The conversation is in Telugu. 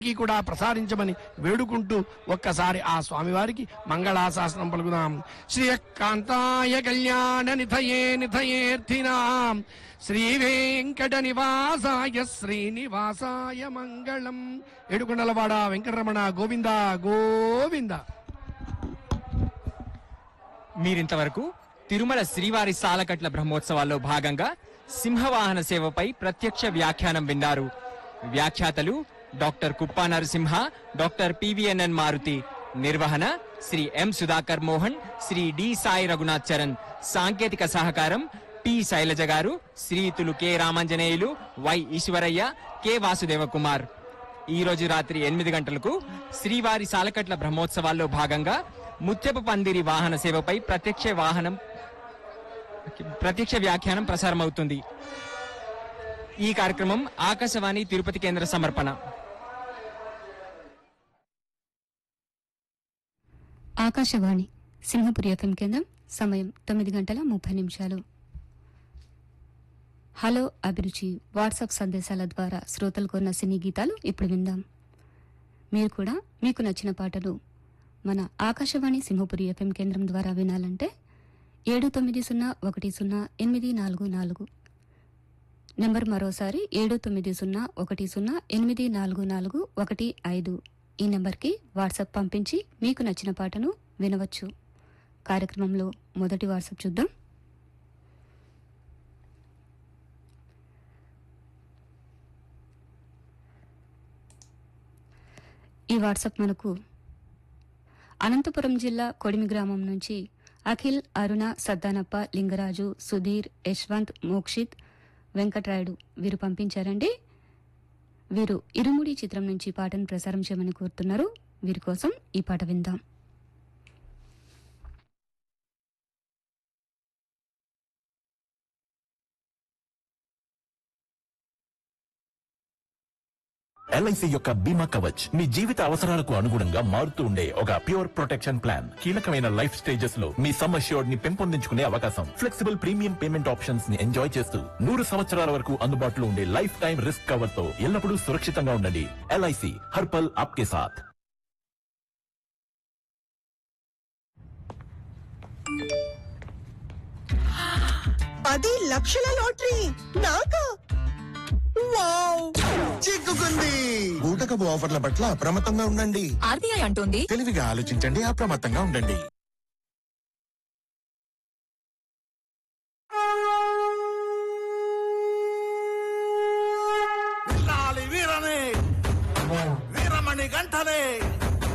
కి కూడా ప్రసారించమని వేడుకుంటూ ఒక్కసారి ఆ స్వామివారికి మంగళాశాసనం పలుకుదాం శ్రీయకాంతాయ కళ్యాణ నిధయే నిధయేర్థినాం శ్రీ వెంకట నివాసాయ శ్రీనివాసాయ మంగళం ఏడుకొండలవాడ వెంకటరమణ గోవింద గోవింద మీరింతవరకు తిరుమల శ్రీవారి సాలకట్ల బ్రహ్మోత్సవాల్లో భాగంగా సింహవాహన సేవపై ప్రత్యక్ష వ్యాఖ్యానం విన్నారు వ్యాఖ్యాతలు doctor Kuppa Narasimha doctor P V N N Maruthi నిర్వహణ శ్రీ ఎం సుధాకర్ మోహన్ శ్రీ డి సాయి రఘునాథ్ చరణ్ సాంకేతిక సహకారం పి శైలజ గారు శ్రీతులు K Ramanjaneyulu Y Eswaraiah K Vasudeva Kumar ఈ రోజు రాత్రి ఎనిమిది గంటలకు శ్రీవారి సాలకట్ల బ్రహ్మోత్సవాల్లో భాగంగా ముత్యపు పందిరి వాహన సేవపై ప్రత్యక్ష వాహనం ప్రత్యక్ష వ్యాఖ్యానం ప్రసారమవుతుంది ఈ కార్యక్రమం ఆకాశవాణి తిరుపతి కేంద్ర సమర్పణ ఆకాశవాణి సింహపురి ఎఫ్ఎం కేంద్రం సమయం తొమ్మిది గంటల ముప్పై నిమిషాలు హలో అభిరుచి వాట్సాప్ సందేశాల ద్వారా శ్రోతలు కొన్న సినీ గీతాలు ఇప్పుడు విందాం మీరు కూడా మీకు నచ్చిన పాటలు మన ఆకాశవాణి సింహపురి ఎఫ్ఎం కేంద్రం ద్వారా వినాలంటే ఏడు తొమ్మిది సున్నా ఒకటి సున్నా ఎనిమిది నాలుగు నాలుగు నెంబర్ మరోసారి ఏడు తొమ్మిది సున్నా ఒకటి సున్నా ఎనిమిది నాలుగు నాలుగు ఒకటి ఐదు ఈ నెంబర్కి వాట్సాప్ పంపించి మీకు నచ్చిన పాటను వినవచ్చు కార్యక్రమంలో మొదటి వాట్సాప్ చూద్దాం ఈ వాట్సాప్ మనకు అనంతపురం జిల్లా కొడిమి గ్రామం నుంచి అఖిల్ అరుణ సద్దానప్ప లింగరాజు సుధీర్ యశ్వంత్ మోక్షిత్ వెంకట్రాయుడు వీరు పంపించారండి వీరు ఇరుముడి చిత్రం నుంచి పాటను ప్రసారం చేయమని కోరుతున్నారు వీరి కోసం ఈ పాట విందాం ఎల్ఐసి యొక్క బీమా కవచ్ మీ జీవిత అవసరాలకు అనుగుణంగా మారుతూ ఉండే ఒక ప్యూర్ ప్రొటెక్షన్ ప్లాన్ కీలకమైన లైఫ్ స్టేజెస్ లో మీ సమ్ అష్యూర్డ్ ని పెంపొందించుకునే అవకాశం ఫ్లెక్సిబుల్ ప్రీమియం పేమెంట్ ఆప్షన్స్ ని ఎంజాయ్ చేస్తూ నూరు సంవత్సరాల వరకు అందుబాటులో ఉండే లైఫ్ టైం రిస్క్ కవర్ తో ఎల్లప్పుడూ సురక్షితంగా ఉండండి ఎల్ఐసి హర్పల్ ఆప్కే సాథ్ పది లక్షల లాటరీ నాకా వావ్ చిక్కుకుంది ఊటకపు ఆఫర్ల పట్ల అప్రమత్తంగా ఉండండి ఆర్బీఐ అంటోంది తెలివిగా ఆలోచించండి అప్రమత్తంగా ఉండండి వీరమణి గంటనే